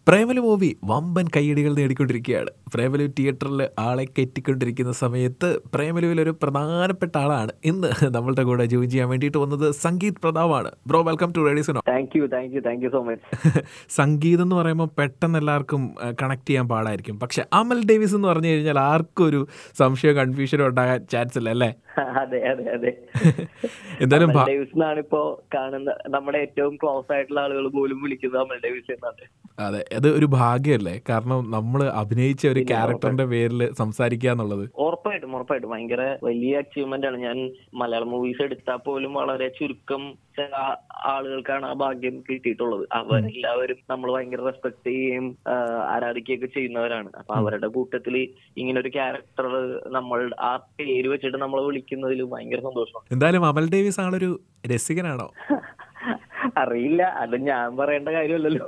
Premalu movie വമ്പൻ കയ്യടികൾ നേടിക്കൊണ്ടിരിക്കുകയാണ് പ്രേമലു തിയേറ്ററിൽ ആളെ കെറ്റിക്കൊണ്ടിരിക്കുന്ന സമയത്ത് പ്രേമലുവിൽ ഒരു പ്രധാനപ്പെട്ട ആളാണ് ഇന്ന് നമ്മളുടെ കൂടെ ജോയിൻ ചെയ്യാൻ വേണ്ടിയിട്ട് വന്നത് സംഗീത് പ്രതാപാണ് ബ്രോ വെൽക്കം ടു റേഡിസിനോ thank you thank you thank you so much സംഗീതം എന്ന് പറയുമ്പോൾ പെട്ടെന്ന് എല്ലാവർക്കും കണക്ട് ചെയ്യാൻ പാടായിരിക്കും പക്ഷെ അമൽ ഡേവിസ് എന്ന് പറഞ്ഞു കഴിഞ്ഞാൽ ആർക്കും ഒരു സംശയം കൺഫ്യൂഷനും ഉണ്ടാകാൻ ചാൻസ് ഇല്ല അല്ലേ അതെ അതെ അതെ എന്തായാലും അമൽ ഭ- ഡേവിസ് എന്നാണ് ഇപ്പോ കാണുന്ന നമ്മുടെ ഏറ്റവും ക്ലോസ് ആയിട്ടുള്ള ആളുകൾ പോലും വിളിക്കുന്നത് അമൽ ഡേവിസ് എന്നാണ് അതെ അത് ഒരു ഭാഗ്യമല്ലേ കാരണം നമ്മൾ അഭിനയിച്ച ഒരു ക്യാരക്ടറിന്റെ പേരിൽ സംസാരിക്കുക എന്നുള്ളത് ഉറപ്പായിട്ടും ഉറപ്പായിട്ടും ഭയങ്കര വലിയ അച്ചീവ്മെന്റ് ആണ് ഞാൻ മലയാളം മൂവീസ് എടുത്താൽ പോലും വളരെ ചുരുക്കം ചില ആ- ആളുകൾക്കാണ് ആ ഭാഗ്യം കിട്ടിയിട്ടുള്ളത് അവരെല്ലാവരും നമ്മൾ ഭയങ്കര റെസ്പെക്ട് ചെയ്യുകയും ആ, ആരാധിക്കുകയൊക്കെ ചെയ്യുന്നവരാണ് അപ്പൊ അവരുടെ കൂട്ടത്തിൽ ഇങ്ങനെ ഒരു ക്യാരക്ടർ നമ്മൾ ആ പേര് വെച്ചിട്ട് നമ്മളെ വിളിക്കുന്നതിൽ ഭയങ്കര സന്തോഷമാണ് എന്തായാലും അമൽ ഡേവിസ് ആളൊരു രസികനാണോ അറിയില്ല അത് ഞാൻ പറയേണ്ട കാര്യമല്ലല്ലോ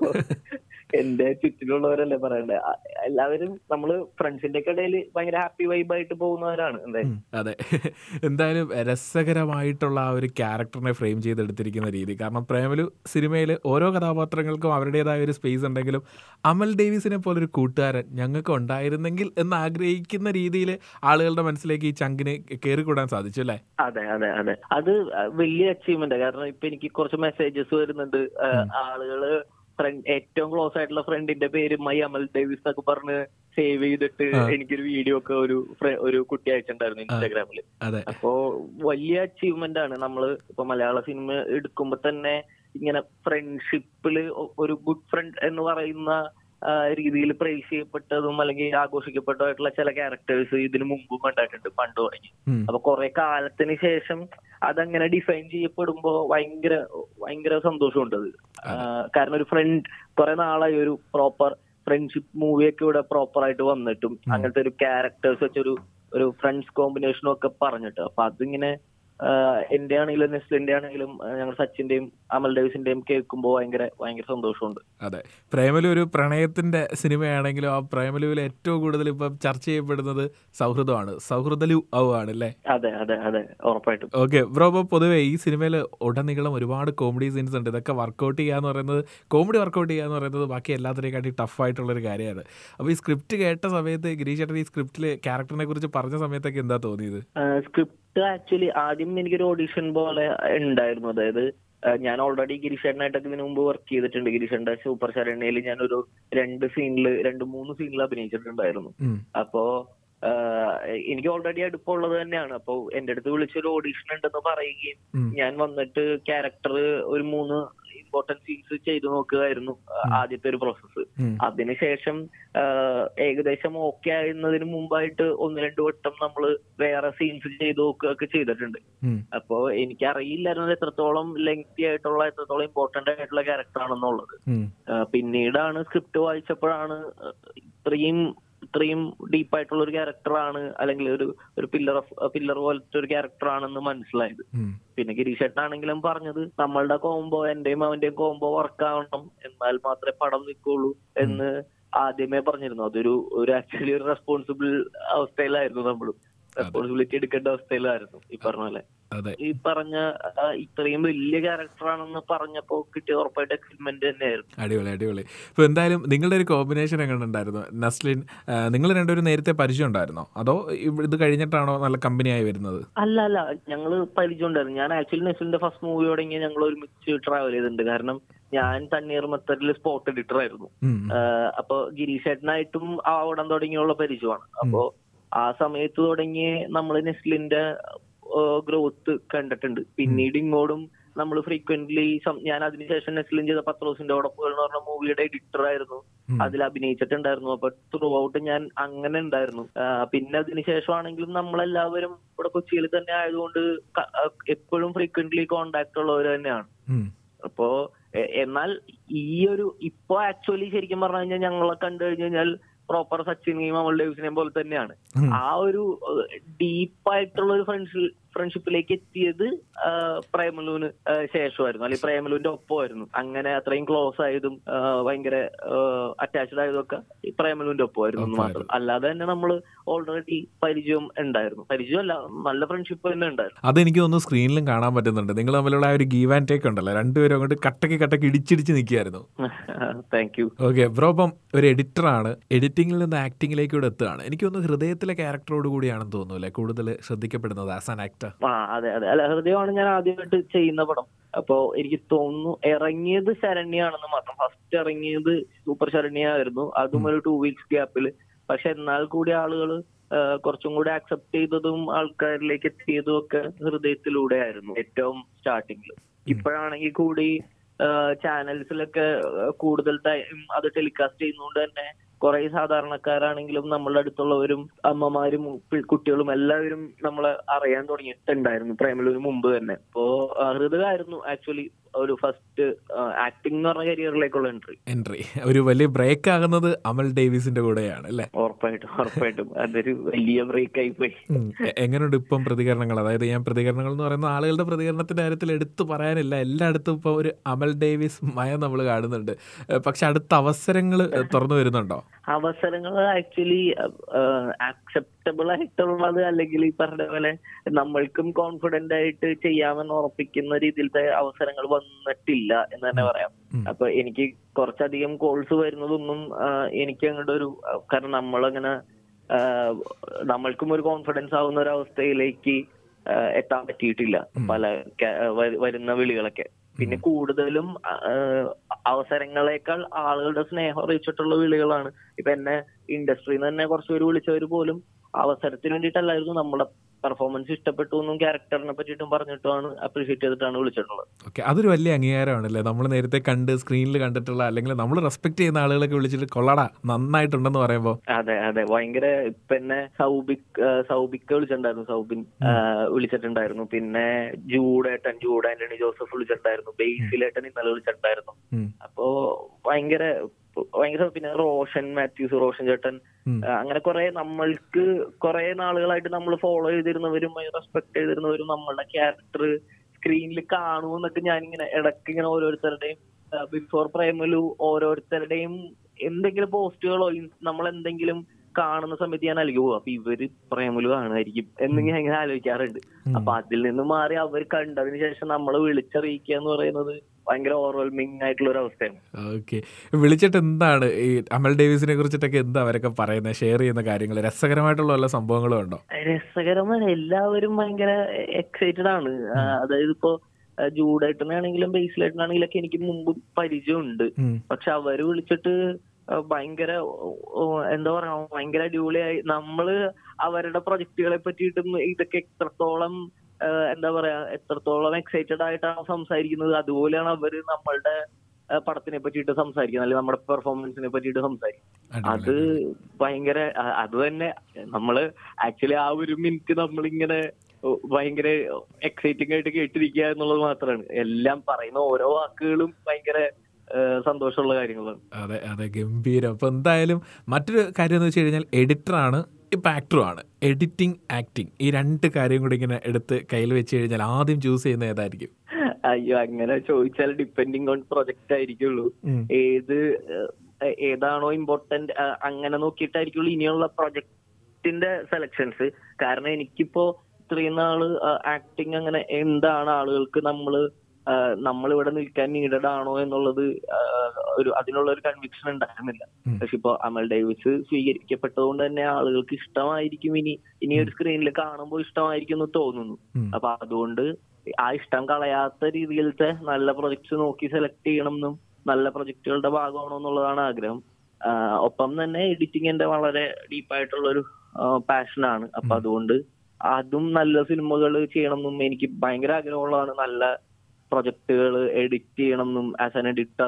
എന്റെ ചുറ്റിലുള്ളവരല്ലേ പറയണ്ടേ അ- എല്ലാവരും നമ്മള് ഫ്രണ്ട്സിന്റെ ഒക്കെ ഇടയിൽ ഭയങ്കര ഹാപ്പി വൈബായിട്ട് പോകുന്നവരാണ് എന്തായാലും ഉം, അതെ എന്തായാലും രസകരമായിട്ടുള്ള ആ ഒരു ക്യാരക്ടറിനെ ഫ്രെയിം ചെയ്തെടുത്തിരിക്കുന്ന രീതി കാരണം പ്രേമലു സിനിമയിൽ ഓരോ കഥാപാത്രങ്ങൾക്കും അവരുടേതായ ഒരു സ്പേസ് ഉണ്ടെങ്കിലും അമൽ ഡേവിസിനെ പോലൊരു കൂട്ടുകാരൻ ഞങ്ങൾക്ക് ഉണ്ടായിരുന്നെങ്കിൽ എന്ന് ആഗ്രഹിക്കുന്ന രീതിയിൽ ആളുകളുടെ മനസ്സിലേക്ക് ഈ ചങ്കിന് കയറിക്കൂടാൻ സാധിച്ചു അല്ലേ അതെ അതെ അതെ അത് വലിയ അച്ചീവ്മെന്റ് കാരണം ഇപ്പൊ എനിക്ക് കുറച്ച് മെസ്സേജസ് വരുന്നുണ്ട് ആ, ആളുകള് ഫ്രണ്ട് ഏറ്റവും ക്ലോസ് ആയിട്ടുള്ള ഫ്രണ്ടിന്റെ പേര് മൈ അമൽ ഡേവിസ് എന്നൊക്കെ പറഞ്ഞ് സേവ് ചെയ്തിട്ട് ആ. എനിക്കൊരു വീഡിയോ ഒക്കെ ഒരു ഫ്ര- ഒരു കുട്ടി അയച്ചിട്ടുണ്ടായിരുന്നു ഇൻസ്റ്റാഗ്രാമിൽ അതെ അപ്പോ വലിയ അച്ചീവ്മെന്റ് ആണ് നമ്മള് ഇപ്പൊ മലയാള സിനിമ എടുക്കുമ്പോ തന്നെ ഇങ്ങനെ ഫ്രണ്ട്ഷിപ്പില് ഒരു ഗുഡ് ഫ്രണ്ട് എന്ന് പറയുന്ന രീതിയിൽ പ്രൈസ് ചെയ്യപ്പെട്ടതും അല്ലെങ്കിൽ ആഘോഷിക്കപ്പെട്ടതായിട്ടുള്ള ചില ക്യാരക്ടേഴ്സ് ഇതിനു മുമ്പും കണ്ടിട്ടുണ്ട് പണ്ട് തുടങ്ങി ഉം, അപ്പൊ കുറെ കാലത്തിന് ശേഷം അതങ്ങനെ ഡിഫൈൻ ചെയ്യപ്പെടുമ്പോ ഭയങ്കര ഭയങ്കര സന്തോഷമുണ്ട് അത് ആ, കാരണം ഒരു ഫ്രണ്ട് കുറെ നാളായി ഒരു പ്രോപ്പർ ഫ്രണ്ട്ഷിപ്പ് മൂവിയൊക്കെ ഇവിടെ പ്രോപ്പർ ആയിട്ട് വന്നിട്ടും അങ്ങനത്തെ ഒരു ക്യാരക്ടേഴ്സ് വെച്ചൊരു ഒരു ഫ്രണ്ട്സ് കോമ്പിനേഷനും ഒക്കെ പറഞ്ഞിട്ട് അപ്പൊ അതിങ്ങനെ ആ, എന്റെ ആണെങ്കിലും നെസ്ലിന്റെ ആണെങ്കിലും ആ, ഞങ്ങൾ സച്ചിന്റെയും അമൽ ഡേവിസിന്റെയും കേൾക്കുമ്പോൾ ഭയങ്കര ഭയങ്കര സന്തോഷമുണ്ട് അതെ പ്രേമലു ഒരു പ്രണയത്തിന്റെ സിനിമയാണെങ്കിലും ആ പ്രേമലുവിൽ ഏറ്റവും കൂടുതൽ ഇപ്പം ചർച്ച ചെയ്യപ്പെടുന്നത് സൗഹൃദമാണ് സൗഹൃദലു ഔ ആണ് അല്ലേ അതെ അതെ അതെ ഉറപ്പായിട്ടും ഓക്കെ ബ്രോ അപ്പോൾ പൊതുവേ ഈ സിനിമയിൽ ഉടനീളം ഒരുപാട് കോമഡി സീൻസ് ഉണ്ട് ഇതൊക്കെ വർക്കൗട്ട് ചെയ്യുക എന്ന് പറയുന്നത് കോമഡി വർക്കൗട്ട് ചെയ്യുക എന്ന് പറയുന്നത് ബാക്കി എല്ലാത്തിനെക്കാട്ടി ടഫ് ആയിട്ടുള്ളൊരു കാര്യമാണ് അപ്പോൾ ഈ സ്ക്രിപ്റ്റ് കേട്ട സമയത്ത് ഗിരീഷ് ചേട്ടൻ ഈ സ്ക്രിപ്റ്റിൽ ക്യാരക്ടറിനെ കുറിച്ച് പറഞ്ഞ സമയത്തൊക്കെ എന്താ തോന്നിയത് സ്ക്രിപ്റ്റ് ആക്ച്വലി ആദ്യം എനിക്കൊരു ഓഡിഷൻ പോലെ ഉണ്ടായിരുന്നു അതായത് ആ, ഞാൻ ഓൾറെഡി ഗിരീഷേട്ടനായിട്ടൊക്കെ ഇതിനു മുമ്പ് വർക്ക് ചെയ്തിട്ടുണ്ട് ഗിരീഷേട്ടന്റെ സൂപ്പർ ശരണ്യയിൽ ഞാനൊരു രണ്ട് സീനിൽ രണ്ട് മൂന്ന് സീനിൽ അഭിനയിച്ചിട്ടുണ്ടായിരുന്നു ഉം, അപ്പോ ആ, എനിക്ക് ഓൾറെഡി അടുപ്പമുള്ളത് തന്നെയാണ് അപ്പോ എന്റെ അടുത്ത് വിളിച്ചൊരു ഓഡിഷൻ ഉണ്ടെന്ന് പറയുകയും ഉം, ഞാൻ വന്നിട്ട് ക്യാരക്ടർ ഒരു മൂന്ന് ഇമ്പോർട്ടന്റ് സീൻസ് ചെയ്തു നോക്കുകയായിരുന്നു ആ, ആദ്യത്തെ ഒരു പ്രോസസ്സ് ഉം, അതിനുശേഷം ആഹ്, ഏകദേശം ഓക്കെ ആയിരുന്നതിന് മുമ്പായിട്ട് ഒന്ന് രണ്ട് വട്ടം നമ്മൾ വേറെ സീൻസ് ചെയ്ത് നോക്കുകയൊക്കെ ചെയ്തിട്ടുണ്ട് ഉം, അപ്പോ എനിക്ക് അറിയില്ലായിരുന്നത് എത്രത്തോളം ലെങ്തി ആയിട്ടുള്ള എത്രത്തോളം ഇമ്പോർട്ടന്റ് ആയിട്ടുള്ള ക്യാരക്ടർ ആണെന്നുള്ളത് ഉം, ആഹ്, പിന്നീടാണ് സ്ക്രിപ്റ്റ് വായിച്ചപ്പോഴാണ് ഇത്രയും ഇത്രയും ഡീപ്പായിട്ടുള്ള ഒരു ക്യാരക്ടറാണ് അല്ലെങ്കിൽ ഒരു ഒരു പില്ലർ ഓഫ് പില്ലർ പോലത്തെ ഒരു ക്യാരക്ടർ ആണെന്ന് മനസ്സിലായത് ഉം. പിന്നെ ഗിരീഷേട്ടനാണെങ്കിലും പറഞ്ഞത് നമ്മളുടെ കോംബോ എന്റെയും അവന്റെയും കോംബോ വർക്ക് ആവണം എന്നാൽ മാത്രമേ പടം നിൽക്കുള്ളൂ എന്ന് ആദ്യമേ പറഞ്ഞിരുന്നു അതൊരു ഒരു ആക്ച്വലി ഒരു റെസ്പോൺസിബിൾ അവസ്ഥയിലായിരുന്നു നമ്മളും റെസ്പോൺസിബിലിറ്റി എടുക്കേണ്ട അവസ്ഥയിലായിരുന്നു ഈ പറഞ്ഞ പോലെ അതെ ഈ പറഞ്ഞ ആ, ഇത്രയും വലിയ ക്യാരക്ടറാണെന്ന് പറഞ്ഞപ്പോ കിട്ടിയ ഉറപ്പായിട്ട് എക്സൈറ്റ്മെന്റ് തന്നെയായിരുന്നു അടിപൊളി അടിപൊളി ഇപ്പോൾ എന്തായാലും നിങ്ങളുടെ ഒരു കോമ്പിനേഷൻ എങ്ങനെ ഉണ്ടായിരുന്നു നസ്ലിൻ നിങ്ങൾ രണ്ടുപേരും നേരത്തെ പരിചയം ഉണ്ടായിരുന്നോ അതോ ഇവ- ഇത് കഴിഞ്ഞിട്ടാണോ നല്ല കമ്പനിയായി വരുന്നത് അല്ല അല്ല ഞങ്ങള് പരിചയമുണ്ടായിരുന്നു ഞാൻ ആക്ച്വലി നെസിന്റെ ഫസ്റ്റ് മൂവി തുടങ്ങി ഞങ്ങൾ ഒരുമിച്ച് ട്രാവൽ ചെയ്തിട്ടുണ്ട് കാരണം ഞാൻ തണ്ണീർമത്തറിൽ സ്പോട്ട് എഡിറ്റർ ആയിരുന്നു ഉം, ആഹ് അപ്പൊ ഗിരീഷേട്ടനായിട്ടും ആവണം തുടങ്ങിയുള്ള പരിചയമാണ് അപ്പോ ആ സമയത്ത് തുടങ്ങി നമ്മൾ നെസ്ലിന്റെ ഗ്രോത്ത് കണ്ടിട്ടുണ്ട് പിന്നീട് ഇങ്ങോട്ടും നമ്മൾ ഫ്രീക്വന്റ്ലി ഞാൻ അതിനുശേഷം നെസ്ലിൻ ചെയ്ത പത്രോസിന്റെ ഉടപ്പുകൾ എന്ന് പറഞ്ഞ മൂവിയുടെ എഡിറ്റർ ആയിരുന്നു ഉം. അതിൽ അഭിനയിച്ചിട്ടുണ്ടായിരുന്നു അപ്പൊ ത്രൂ ഔട്ട് ഞാൻ അങ്ങനെ ഉണ്ടായിരുന്നു ആഹ് പിന്നെ അതിനുശേഷമാണെങ്കിലും നമ്മളെല്ലാവരും ഇവിടെ കൊച്ചിയിൽ തന്നെ ആയതുകൊണ്ട് എപ്പോഴും ഫ്രീക്വന്റ്ലി കോണ്ടാക്ട് ഉള്ളവർ തന്നെയാണ് ഉം, അപ്പോ എ- എന്നാൽ ഈ ഒരു ഇപ്പൊ ആക്ച്വലി ശരിക്കും പറഞ്ഞു കഴിഞ്ഞാൽ ഞങ്ങളെ കണ്ടു കഴിഞ്ഞു കഴിഞ്ഞാൽ പ്രോപ്പർ സച്ചിനെയും അമൽ ഡേവിസിനെയും പോലെ തന്നെയാണ് ഉം. ആ ഒരു ഡീപ്പായിട്ടുള്ള ഒരു ഫ്രണ്ട്സ് ഫ്രണ്ട്ഷിപ്പിലേക്ക് എത്തിയത് ആ, പ്രേമലുവിന് ആ, ശേഷമായിരുന്നു അല്ലെങ്കിൽ പ്രേമലുവിന്റെ ഒപ്പമായിരുന്നു അങ്ങനെ അത്രയും ക്ലോസ് ആയതും ആ, ഭയങ്കര അറ്റാച്ച്ഡ് ആയതും ഒക്കെ ഈ പ്രേമലുവിന്റെ ഒപ്പമായിരുന്നു എന്ന് മാത്രം അല്ലാതെ തന്നെ നമ്മൾ ഓൾറെഡി പരിചയം ഉണ്ടായിരുന്നു പരിചയം അല്ല നല്ല ഫ്രണ്ട്ഷിപ്പ് തന്നെ ഉണ്ടായിരുന്നു അതെനിക്ക് തോന്നുന്നു സ്ക്രീനിലും കാണാൻ പറ്റുന്നുണ്ട് നിങ്ങൾ തമ്മിലുള്ള ആ ഒരു ഗീവ് ആൻഡ് ടേക്ക് ഉണ്ടല്ലോ രണ്ടുപേരും അങ്ങോട്ട് കട്ടക്ക് കട്ടക്ക് ഇടിച്ചിടിച്ച് നിൽക്കുകയായിരുന്നു താങ്ക് യു ഓക്കെ ബ്രോ ഇപ്പം ഒരു എഡിറ്ററാണ് എഡിറ്റിംഗിൽ നിന്ന് ആക്ടിങ്ങിലേക്ക് കൂടെ എത്തുകയാണ് എനിക്ക് തോന്നുന്നു ഹൃദയത്തിലെ ക്യാരക്ടറോട് കൂടിയാണെന്ന് തോന്നുന്നു അല്ലേ കൂടുതൽ ശ്രദ്ധിക്കപ്പെടുന്നത് ആസ് ആൻ ആക്ടർ ആ അതെ അതെ അല്ല ഹൃദയമാണ് ഞാൻ ആദ്യമായിട്ട് ചെയ്യുന്ന പടം അപ്പോ എനിക്ക് തോന്നുന്നു ഇറങ്ങിയത് ശരണ്യാണെന്ന് മാത്രം ഫസ്റ്റ് ഇറങ്ങിയത് സൂപ്പർ ശരണ്യ ആയിരുന്നു അതും ഒരു ടു വീക്സ് ഗ്യാപ്പിൽ പക്ഷെ എന്നാൽ കൂടി ആളുകൾ കുറച്ചും കൂടി അക്സെപ്റ്റ് ചെയ്തതും ആൾക്കാരിലേക്ക് എത്തിയതും ഒക്കെ ഹൃദയത്തിലൂടെ ആയിരുന്നു ഏറ്റവും സ്റ്റാർട്ടിങ്ങിൽ ഇപ്പോഴാണെങ്കിൽ കൂടി ചാനൽസിലൊക്കെ കൂടുതൽ ടൈം അത് ടെലികാസ്റ്റ് ചെയ്യുന്നതുകൊണ്ട് തന്നെ കുറെ സാധാരണക്കാരാണെങ്കിലും നമ്മളുടെ അടുത്തുള്ളവരും അമ്മമാരും പി- കുട്ടികളും എല്ലാവരും നമ്മളെ അറിയാൻ തുടങ്ങിയിട്ടുണ്ടായിരുന്നു പ്രേമലൂരിന് മുമ്പ് തന്നെ അപ്പോ ആ, ഹൃദയമായിരുന്നു ആക്ച്വലി ഒരു ഫസ്റ്റ് ആക്ടിംഗ് എന്ന് പറഞ്ഞ കരിയറിലേക്കുള്ള എൻട്രി എൻട്രി ഒരു വലിയ ബ്രേക്ക് ആകുന്നത് അമൽ ഡേവിസിന്റെ കൂടെയാണ് അല്ലേ ഉറപ്പായിട്ടും ഉറപ്പായിട്ടും അതൊരു വലിയ ബ്രേക്ക് ആയി പോയി ഉം. എ- എങ്ങനെയുണ്ട് ഇപ്പം പ്രതികരണങ്ങൾ അതായത് ഞാൻ പ്രതികരണങ്ങൾ എന്ന് പറയുന്ന ആളുകളുടെ പ്രതികരണത്തിന്റെ കാര്യത്തിൽ എടുത്തു പറയാനില്ല എല്ലായിടത്തും ഇപ്പോൾ ഒരു അമൽ ഡേവിസ് മയം നമ്മൾ കാണുന്നുണ്ട് ഏഹ് പക്ഷെ അടുത്ത അവസരങ്ങൾ തുറന്നു വരുന്നുണ്ടോ അവസരങ്ങൾ ആക്ച്വലി അക്സെപ്റ്റബിൾ ആയിട്ടുള്ളത് അല്ലെങ്കിൽ ഈ പറഞ്ഞ പോലെ നമ്മൾക്കും കോൺഫിഡന്റ് ആയിട്ട് ചെയ്യാമെന്ന് ഉറപ്പിക്കുന്ന രീതിയിലത്തെ അവസരങ്ങൾ വന്നിട്ടില്ല എന്ന് തന്നെ പറയാം ഉം. അപ്പൊ എനിക്ക് കുറച്ചധികം കോൾസ് വരുന്നതൊന്നും ആ, എനിക്ക് അങ്ങോട്ട് ഒരു ആ, കാരണം നമ്മളങ്ങനെ ആ, നമ്മൾക്കും ഒരു കോൺഫിഡൻസ് ആവുന്ന ഒരു അവസ്ഥയിലേക്ക് ആ, എത്താൻ പറ്റിയിട്ടില്ല പല ക- വ- വരുന്ന വിളികളൊക്കെ പിന്നെ കൂടുതലും ആ, അവസരങ്ങളെക്കാൾ ആളുകളുടെ സ്നേഹം അറിയിച്ചിട്ടുള്ള വിളികളാണ് ഇപ്പൊ എന്നെ ഇൻഡസ്ട്രിയിൽ നിന്ന് തന്നെ കുറച്ച് പേര് വിളിച്ചവർ പോലും അവസരത്തിന് വേണ്ടിയിട്ടല്ലായിരുന്നു നമ്മുടെ പെർഫോമൻസ് ഇഷ്ടപ്പെട്ടു എന്നും ക്യാരക്ടറിനെ പറ്റിയിട്ടും പറഞ്ഞിട്ടുമാണ് അപ്രീഷിയേറ്റ് ചെയ്തിട്ടാണ് വിളിച്ചിട്ടുള്ളത് ഓക്കെ അതൊരു വലിയ അംഗീകാരമാണല്ലേ നമ്മൾ നേരത്തെ കണ്ട് സ്ക്രീനിൽ കണ്ടിട്ടുള്ള അല്ലെങ്കിൽ നമ്മൾ റെസ്പെക്ട് ചെയ്യുന്ന ആളുകളൊക്കെ വിളിച്ചിട്ട് കൊള്ളടാ നന്നായിട്ടുണ്ടെന്ന് പറയുമ്പോൾ അതെ അതെ ഭയങ്കര ഇപ്പൊ എന്നെ സൗബിക് ആ, സൗബിക്ക് വിളിച്ചിട്ടുണ്ടായിരുന്നു സൗബിൻ ആ, വിളിച്ചിട്ടുണ്ടായിരുന്നു പിന്നെ ജൂഡേട്ടൻ ജൂഡ് ആന്റണി ജോസഫ് വിളിച്ചിട്ടുണ്ടായിരുന്നു ബേസിലേട്ടൻ ഇന്നലെ വിളിച്ചിട്ടുണ്ടായിരുന്നു ഉം. അപ്പോ ഭയങ്കര ഭയങ്കര പിന്നെ റോഷൻ മാത്യൂസ് റോഷൻ ചേട്ടൻ ഉം. ആ, അങ്ങനെ കുറെ നമ്മൾക്ക് കുറെ നാളുകളായിട്ട് നമ്മൾ ഫോളോ ചെയ്തിരുന്നവരും റെസ്പെക്ട് ചെയ്തിരുന്നവരും നമ്മളുടെ ക്യാരക്ടർ സ്ക്രീനിൽ കാണുമെന്നൊക്കെ ഞാനിങ്ങനെ ഇടയ്ക്ക് ഇങ്ങനെ ഓരോരുത്തരുടെയും ബിഫോർ പ്രേമലു ഓരോരുത്തരുടെയും എന്തെങ്കിലും പോസ്റ്റുകളോ നമ്മൾ എന്തെങ്കിലും കാണുന്ന സമയത്ത് ഞാൻ അലിക്ക് പോകും അപ്പൊ ഇവര് പ്രേമലു കാണുമായിരിക്കും എന്ന് ഞാൻ ഇങ്ങനെ ആലോചിക്കാറുണ്ട് ഉം. അപ്പൊ അതിൽ നിന്ന് മാറി അവർ കണ്ടതിന് ശേഷം നമ്മൾ വിളിച്ചറിയിക്കുക എന്ന് പറയുന്നത് ഭയങ്കര ഓവർവെൽമിങ് ആയിട്ടുള്ള ഒരു അവസ്ഥയാണ് ഓക്കെ വിളിച്ചിട്ട് എന്താണ് ഈ അമൽ ഡേവിസിനെ കുറിച്ചിട്ടൊക്കെ എന്താ അവരൊക്കെ പറയുന്നത് ഷെയർ ചെയ്യുന്ന കാര്യങ്ങൾ രസകരമായിട്ടുള്ള വല്ല സംഭവങ്ങളും ഉണ്ടോ രസകരമാണ് എല്ലാവരും ഭയങ്കര എക്സൈറ്റഡ് ആണ് ആ, അതായത് ഇപ്പോ ആ, ജൂഡേട്ടനാണെങ്കിലും ബേസിലേട്ടനാണെങ്കിലും ഒക്കെ എനിക്ക് മുമ്പ് പരിചയമുണ്ട് ഉം. പക്ഷെ അവര് വിളിച്ചിട്ട് ആ, ഭയങ്കര ഓ, ഓ, എന്താ പറയാ ഭയങ്കര അടിപൊളിയായി നമ്മള് അവരുടെ പ്രൊജക്ടുകളെ പറ്റിയിട്ടും ഇതൊക്കെ എത്രത്തോളം ആ, എന്താ പറയാ എത്രത്തോളം എക്സൈറ്റഡ് ആയിട്ടാണ് സംസാരിക്കുന്നത് അതുപോലെയാണ് അവര് നമ്മളുടെ ആ, പടത്തിനെ പറ്റിയിട്ട് സംസാരിക്കുന്നത് അല്ലെങ്കിൽ നമ്മുടെ പെർഫോമൻസിനെ പറ്റിയിട്ട് സംസാരിക്കുന്നത് അത് അടിപൊളി. ഭയങ്കര അ- അത് തന്നെ നമ്മള് ആക്ച്വലി ആ ഒരു മിനിറ്റ് നമ്മളിങ്ങനെ ഓ, ഭയങ്കര എക്സൈറ്റിംഗ് ആയിട്ട് കേട്ടിരിക്കുക എന്നുള്ളത് മാത്രമാണ് എല്ലാം പറയുന്ന ഓരോ വാക്കുകളും ഭയങ്കര ആ, സന്തോഷമുള്ള കാര്യങ്ങളാണ് അതെ അതെ ഗംഭീരം അപ്പൊ എന്തായാലും മറ്റൊരു കാര്യം എന്ന് വെച്ച് കഴിഞ്ഞാൽ എഡിറ്ററാണ് ഇപ്പൊ ആക്ടറുമാണ് എഡിറ്റിംഗ് ആക്ടിങ് ഈ രണ്ട് കാര്യം കൂടി ഇങ്ങനെ എടുത്ത് കയ്യിൽ വെച്ച് കഴിഞ്ഞാൽ ആദ്യം ചൂസ് ചെയ്യുന്ന ഏതായിരിക്കും അയ്യോ അങ്ങനെ ചോദിച്ചാൽ ഡിപ്പെൻഡിങ് ഓൺ പ്രൊജക്ട് ആയിരിക്കുള്ളൂ ഉം. ഏത് ആ, ഏതാണോ ഇമ്പോർട്ടന്റ് അങ്ങനെ നോക്കിയിട്ടായിരിക്കുള്ളൂ ഇനിയുള്ള പ്രൊജക്ടിന്റെ സെലക്ഷൻസ് കാരണം എനിക്കിപ്പോ ഇത്രയും നാള് ആക്ടിങ് അങ്ങനെ എന്താണ് ആളുകൾക്ക് നമ്മള് നമ്മൾ ഇവിടെ നിൽക്കാൻ നീഡഡ് ആണോ എന്നുള്ളത് ആ, ഒരു അതിനുള്ള ഒരു കൺവിക്ഷൻ ഉണ്ടായിരുന്നില്ല ഉം. പക്ഷെ ഇപ്പൊ അമൽ ഡേവിസ് സ്വീകരിക്കപ്പെട്ടതുകൊണ്ട് തന്നെ ആളുകൾക്ക് ഇഷ്ടമായിരിക്കും ഇനി ഇനി ഒരു സ്ക്രീനിൽ കാണുമ്പോൾ ഇഷ്ടമായിരിക്കും എന്ന് തോന്നുന്നു ഉം. അപ്പൊ അതുകൊണ്ട് ആ ഇഷ്ടം കളയാത്ത രീതിയിലത്തെ നല്ല പ്രൊജക്ട്സ് നോക്കി സെലക്ട് ചെയ്യണം എന്നും നല്ല പ്രൊജക്ടുകളുടെ ഭാഗമാണോ എന്നുള്ളതാണ് ആഗ്രഹം ആ, ഒപ്പം തന്നെ എഡിറ്റിംഗിന്റെ വളരെ ഡീപ്പായിട്ടുള്ള ഒരു പാഷനാണ് അപ്പൊ ഉം. അതുകൊണ്ട് അതും നല്ല സിനിമകൾ ചെയ്യണം എന്നും എനിക്ക് ഭയങ്കര ആഗ്രഹമുള്ളതാണ് നല്ല പ്രൊജക്ടുകൾ എഡിറ്റ് ചെയ്യണം എന്നും ആസ് ആൻ എഡിറ്റർ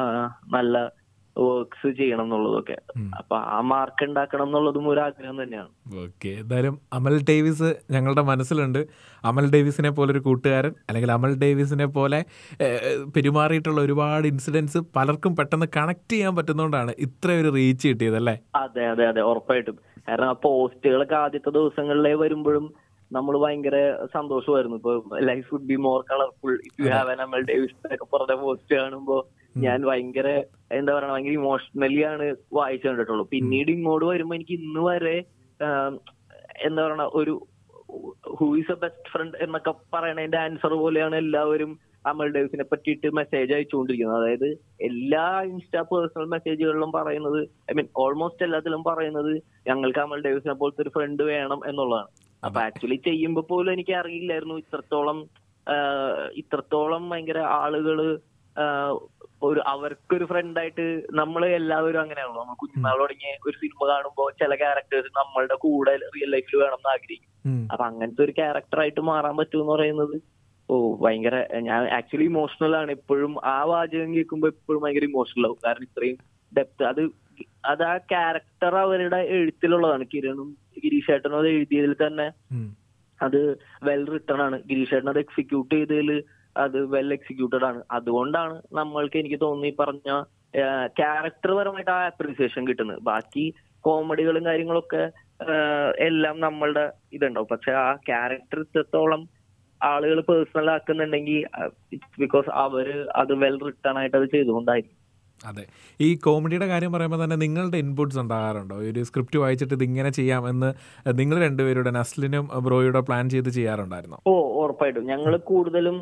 നല്ല വർക്ക്സ് ചെയ്യണം എന്നുള്ളതൊക്കെ ഉം. അപ്പൊ ആ മാർക്ക് ഉണ്ടാക്കണം എന്നുള്ളതും ഒരു ആഗ്രഹം തന്നെയാണ് ഓക്കെ എന്തായാലും അമൽ ഡേവിസ് ഞങ്ങളുടെ മനസ്സിലുണ്ട് അമൽ ഡേവിസിനെ പോലെ ഒരു കൂട്ടുകാരൻ അല്ലെങ്കിൽ അമൽ ഡേവിസിനെ പോലെ ഏഹ്, പെരുമാറിയിട്ടുള്ള ഒരുപാട് ഇൻസിഡൻസ് പലർക്കും പെട്ടെന്ന് കണക്ട് ചെയ്യാൻ പറ്റുന്നതുകൊണ്ടാണ് ഇത്ര ഒരു റീച്ച് കിട്ടിയത് അല്ലേ അതെ അതെ അതെ ഉറപ്പായിട്ടും കാരണം ആ പോസ്റ്റുകളൊക്കെ ആദ്യത്തെ ദിവസങ്ങളിലേ വരുമ്പോഴും നമ്മൾ ഭയങ്കര സന്തോഷമായിരുന്നു ഇപ്പൊ life would be more colourful if you have an Amal Davis ഒക്കെ പറഞ്ഞ പോസ്റ്റ് കാണുമ്പോ ഞാൻ ഭയങ്കര എന്താ പറയുക ഭയങ്കര ഇമോഷണലി ആണ് വായിച്ചു കണ്ടിട്ടുള്ളൂ പിന്നീട് ഇങ്ങോട്ട് വരുമ്പോ എനിക്ക് ഇന്ന് വരെ ആം, എന്താ പറയണ ഒരു who is a best friend എന്നൊക്കെ പറയണതിന്റെ ആൻസർ പോലെയാണ് എല്ലാവരും അമൽ ഡേവിസിനെ പറ്റിയിട്ട് മെസ്സേജ് അയച്ചുകൊണ്ടിരിക്കുന്നത് അതായത് എല്ലാ ഇൻസ്റ്റാ പേഴ്സണൽ മെസ്സേജുകളിലും പറയുന്നത് ഐ മീൻ ഓൾമോസ്റ്റ് എല്ലാത്തിലും പറയുന്നത് ഞങ്ങൾക്ക് അമൽ ഡേവിസിനെ പോലത്തെ ഒരു ഫ്രണ്ട് വേണം എന്നുള്ളതാണ് അപ്പൊ ആക്ച്വലി ചെയ്യുമ്പോ പോലും എനിക്ക് അറിയില്ലായിരുന്നു ഇത്രത്തോളം ആഹ്, ഇത്രത്തോളം ഭയങ്കര ആളുകള് ആഹ്, ഒരു അവർക്കൊരു ഫ്രണ്ടായിട്ട് നമ്മൾ എല്ലാവരും അങ്ങനെയാണല്ലോ നമ്മൾ കുഞ്ഞുനാൾ തുടങ്ങിയ ഒരു സിനിമ കാണുമ്പോൾ ചില ക്യാരക്ടേഴ്സ് നമ്മളുടെ കൂടെ റിയൽ ലൈഫിൽ വേണം എന്ന് ആഗ്രഹിക്കും ഉം. അപ്പൊ അങ്ങനത്തെ ഒരു ക്യാരക്ടറായിട്ട് മാറാൻ പറ്റുമെന്ന് പറയുന്നത് ഓ ഭയങ്കര ഞാൻ ആക്ച്വലി ഇമോഷണൽ ആണ് എപ്പോഴും ആ വാചകം കേൾക്കുമ്പോ എപ്പോഴും ഭയങ്കര ഇമോഷണൽ ആവും കാരണം ഇത്രയും ഡെപ്ത് അത് അത് ആ ക്യാരക്ടർ അവരുടെ എഴുത്തിലുള്ളതാണ് കിരണും ഗിരീഷേട്ടനും അത് എഴുതിയതിൽ തന്നെ ഉം. അത് വെൽ റിട്ടൺ ആണ് ഗിരീഷേട്ടൻ അത് എക്സിക്യൂട്ട് ചെയ്തതിൽ അത് വെൽ എക്സിക്യൂട്ടഡ് ആണ് അതുകൊണ്ടാണ് നമ്മൾക്ക് എനിക്ക് തോന്നി ഈ പറഞ്ഞ ക്യാരക്ടർ പരമായിട്ട് ആ അപ്രീസിയേഷൻ കിട്ടുന്നത് ബാക്കി കോമഡികളും കാര്യങ്ങളൊക്കെ ആഹ് എല്ലാം നമ്മളുടെ ഇതുണ്ടാവും പക്ഷെ ആ ക്യാരക്ടർ ഇത്രത്തോളം ആളുകൾ പേഴ്സണൽ ആക്കുന്നുണ്ടെങ്കിൽ ഇറ്റ്സ് ബിക്കോസ് അവര് അത് വെൽ റിട്ടേൺ ആയിട്ട് അത് ചെയ്തുകൊണ്ടായിരിക്കും അതെ ഈ കോമഡിയുടെ കാര്യം പറയുമ്പോൾ തന്നെ നിങ്ങളുടെ ഇൻപുട്സ് ഉണ്ടാകാറുണ്ടോ ഒരു സ്ക്രിപ്റ്റ് വായിച്ചിട്ട് ഇത് ഇങ്ങനെ ചെയ്യാം എന്ന് നിങ്ങൾ രണ്ടുപേരുടെ നസ്ലിനും ബ്രോയുടെ പ്ലാൻ ചെയ്ത് ചെയ്യാറുണ്ടായിരുന്നോ ഓ ഉറപ്പായിട്ടും ഞങ്ങൾ കൂടുതലും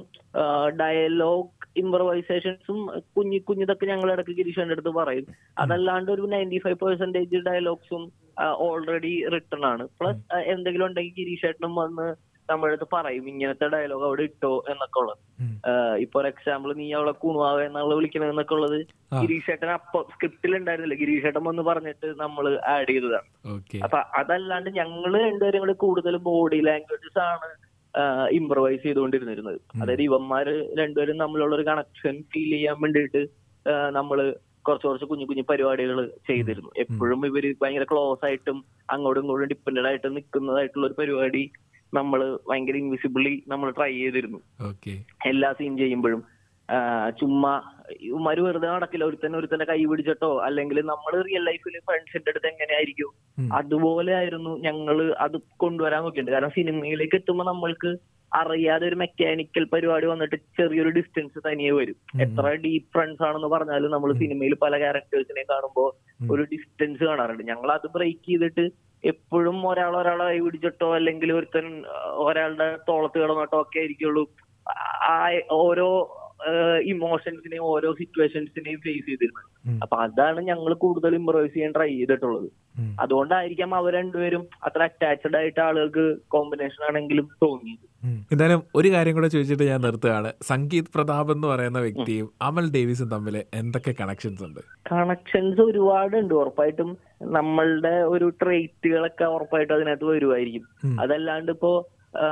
ഡയലോഗ് ഇംപ്രവൈസേഷൻസും കുഞ്ഞു കുഞ്ഞിതൊക്കെ ഞങ്ങൾ ഇടയ്ക്ക് ഗിരീഷന്റെ അടുത്ത് പറയും അതല്ലാണ്ട് ഒരു നയൻറ്റി ഫൈവ് പെർസെന്റേജ് ഡയലോഗ്സും ഓൾറെഡി റിട്ടൺ ആണ് പ്ലസ് എന്തെങ്കിലും ഉണ്ടെങ്കിൽ ഗിരീഷേട്ടനും വന്ന് നമ്മുടെ അടുത്ത് പറയും ഇങ്ങനത്തെ ഡയലോഗ് അവിടെ ഇട്ടോ എന്നൊക്കെ ഉള്ളത് ഉം. ഇപ്പൊ ഫോർ എക്സാമ്പിൾ നീ അവളെ കുണുവാവ എന്നുള്ള വിളിക്കണത് എന്നൊക്കെ ഉള്ളത് ആ. ഗിരീഷേട്ടൻ അപ്പൊ സ്ക്രിപ്റ്റിൽ ഉണ്ടായിരുന്നില്ല ഗിരീഷേട്ടൻ വന്ന് പറഞ്ഞിട്ട് നമ്മൾ ആഡ് ചെയ്തതാണ് ഓക്കെ അപ്പൊ അതല്ലാണ്ട് ഞങ്ങള് രണ്ടുപേരും കൂടി കൂടുതൽ ബോഡി ലാംഗ്വേജസ് ആണ് ഇംപ്രവൈസ് ചെയ്തുകൊണ്ടിരുന്നിരുന്നത് അതായത് ഇവന്മാര് രണ്ടുപേരും തമ്മിലുള്ള ഒരു കണക്ഷൻ ഫീൽ ചെയ്യാൻ വേണ്ടിയിട്ട് ആ, നമ്മള് കുറച്ച് കുറച്ച് കുഞ്ഞു കുഞ്ഞു പരിപാടികൾ ചെയ്തിരുന്നു എപ്പോഴും ഇവര് ഭയങ്കര ക്ലോസ് ആയിട്ടും അങ്ങോട്ടും ഇങ്ങോട്ടും ഡിപ്പെൻഡഡ് ആയിട്ട് നിൽക്കുന്നതായിട്ടുള്ള ഒരു പരിപാടി നമ്മൾ ഭയങ്കര ഇൻവിസിബിളി നമ്മൾ ട്രൈ ചെയ്തിരുന്നു ഓക്കെ എല്ലാ സീൻ ചെയ്യുമ്പോഴും ആ, ചുമ്മാ ഇവന്മാര് വെറുതെ നടക്കില്ല ഒരുത്തന്നെ ഒരുത്തന്റെ കൈ പിടിച്ചിട്ടോ അല്ലെങ്കിൽ നമ്മൾ റിയൽ ലൈഫിൽ ഫ്രണ്ട്സിന്റെ അടുത്ത് എങ്ങനെയായിരിക്കും ഉം. അതുപോലെ ആയിരുന്നു ഞങ്ങള് അത് കൊണ്ടുവരാൻ നോക്കിയിട്ടുണ്ട് കാരണം സിനിമയിലേക്ക് എത്തുമ്പോൾ നമ്മൾക്ക് അറിയാതെ ഒരു മെക്കാനിക്കൽ പരിപാടി വന്നിട്ട് ചെറിയൊരു ഡിസ്റ്റൻസ് തനിയെ വരും ഉം. എത്ര ഡീപ് ഫ്രണ്ട്സ് ആണെന്ന് പറഞ്ഞാലും നമ്മൾ സിനിമയിൽ പല ക്യാരക്ടേഴ്സിനെ കാണുമ്പോൾ ഉം. ഒരു ഡിസ്റ്റൻസ് കാണാറുണ്ട് ഞങ്ങൾ അത് ബ്രേക്ക് ചെയ്തിട്ട് എപ്പോഴും ഒരാൾ ഒരാളെ കൈ പിടിച്ചിട്ടോ അല്ലെങ്കിൽ ഒരുത്തൻ ആ, ഒരാളുടെ തോളത്ത് കിടന്നിട്ടോ ഒക്കെ ആയിരിക്കുള്ളൂ ആ ഓരോ ഇമോഷൻസിനെയും ഓരോ സിറ്റുവേഷൻസിനെയും ഫേസ് ചെയ്തിരുന്നത് ഉം. അപ്പൊ അതാണ് ഞങ്ങൾ കൂടുതൽ ഇംപ്രവൈസ് ചെയ്യാൻ ട്രൈ ചെയ്തിട്ടുള്ളത് ഉം. അതുകൊണ്ടായിരിക്കാം അവർ രണ്ടുപേരും അത്ര അറ്റാച്ച്ഡ് ആയിട്ട് ആളുകൾക്ക് കോമ്പിനേഷൻ ആണെങ്കിലും തോന്നിയത് ഉം. എന്തായാലും ഒരു കാര്യം കൂടെ ചോദിച്ചിട്ട് ഞാൻ നിർത്തുകയാണ് സംഗീത് പ്രതാപ് എന്ന് പറയുന്ന വ്യക്തിയും അമൽ ഡേവിസും തമ്മിൽ എന്തൊക്കെ കണക്ഷൻസ് ഉണ്ട് കണക്ഷൻസ് ഒരുപാടുണ്ട് ഉറപ്പായിട്ടും നമ്മളുടെ ഒരു ട്രേറ്റുകളൊക്കെ ഉറപ്പായിട്ടും അതിനകത്ത് വരുമായിരിക്കും ഉം. അതല്ലാണ്ട് ഇപ്പോ ആ,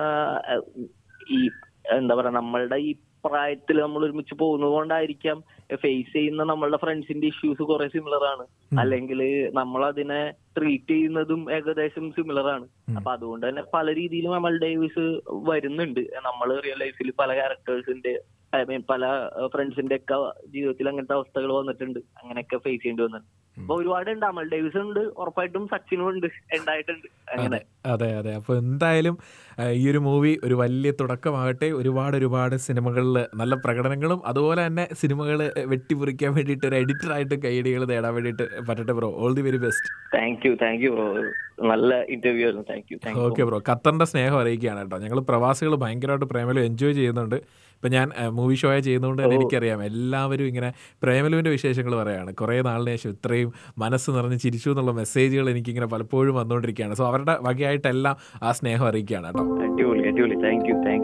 ഈ എന്താ പറയാ നമ്മളുടെ ഈ പ്രായത്തിൽ നമ്മൾ ഒരുമിച്ച് പോകുന്നത് കൊണ്ടായിരിക്കാം ഫേസ് ചെയ്യുന്ന നമ്മളുടെ ഫ്രണ്ട്സിന്റെ ഇഷ്യൂസ് കുറെ സിമിലർ ആണ് ഉം. അല്ലെങ്കിൽ നമ്മൾ അതിനെ ട്രീറ്റ് ചെയ്യുന്നതും ഏകദേശം സിമിലർ ആണ് ഉം. അപ്പൊ അതുകൊണ്ട് തന്നെ പല രീതിയിലും അമൽ ഡേവിസ് വരുന്നുണ്ട് നമ്മൾ റിയൽ ലൈഫിൽ പല ക്യാരക്ടേഴ്സിന്റെ ഐ മീൻ പല ഫ്രണ്ട്സിന്റെ ഒക്കെ ജീവിതത്തിൽ അങ്ങനത്തെ അവസ്ഥകൾ വന്നിട്ടുണ്ട് അങ്ങനെയൊക്കെ ഫേസ് ചെയ്യേണ്ടി വന്നിട്ടുണ്ട് അപ്പൊ ഒരുപാടുണ്ട് അമൽ ഡേവിസ് ഉണ്ട് ഉറപ്പായിട്ടും സച്ചിനും ഉണ്ട് ഉണ്ടായിട്ടുണ്ട് അങ്ങനെ അതെ അതെ അപ്പോൾ എന്തായാലും ആ, ഈ ഒരു മൂവി ഒരു വലിയ തുടക്കമാകട്ടെ ഒരുപാട് ഒരുപാട് സിനിമകളിൽ നല്ല പ്രകടനങ്ങളും അതുപോലെ തന്നെ സിനിമകൾ വെട്ടിമുറിക്കാൻ വേണ്ടിയിട്ട് ഒരു എഡിറ്ററായിട്ട് കൈയടികൾ നേടാൻ വേണ്ടിയിട്ട് പറ്റട്ടെ bro all the very best thank you thank you bro നല്ല ഇന്റർവ്യൂ ആയിരുന്നു thank you thank okay bro ഖത്തറിൻ്റെ സ്നേഹം അറിയിക്കുകയാണ് കേട്ടോ ഞങ്ങൾ പ്രവാസികൾ ഭയങ്കരമായിട്ട് പ്രേമലു എൻജോയ് ചെയ്യുന്നുണ്ട് ഇപ്പം ഞാൻ മൂവി ഷോയെ ചെയ്യുന്നതുകൊണ്ട് തന്നെ ഓ. എനിക്കറിയാം എല്ലാവരും ഇങ്ങനെ പ്രേമലുവിൻ്റെ വിശേഷങ്ങൾ പറയാണ് കുറേ നാളിന് ശേഷം ഇത്രയും മനസ്സ് നിറഞ്ഞ് ചിരിച്ചു എന്നുള്ള മെസ്സേജുകൾ എനിക്കിങ്ങനെ പലപ്പോഴും വന്നുകൊണ്ടിരിക്കുകയാണ് സോ അവരുടെ വകയായിട്ടെല്ലാം ആ സ്നേഹം അറിയിക്കുകയാണ് കേട്ടോ അടിപൊളി അടിപൊളി താങ്ക് യു താങ്ക്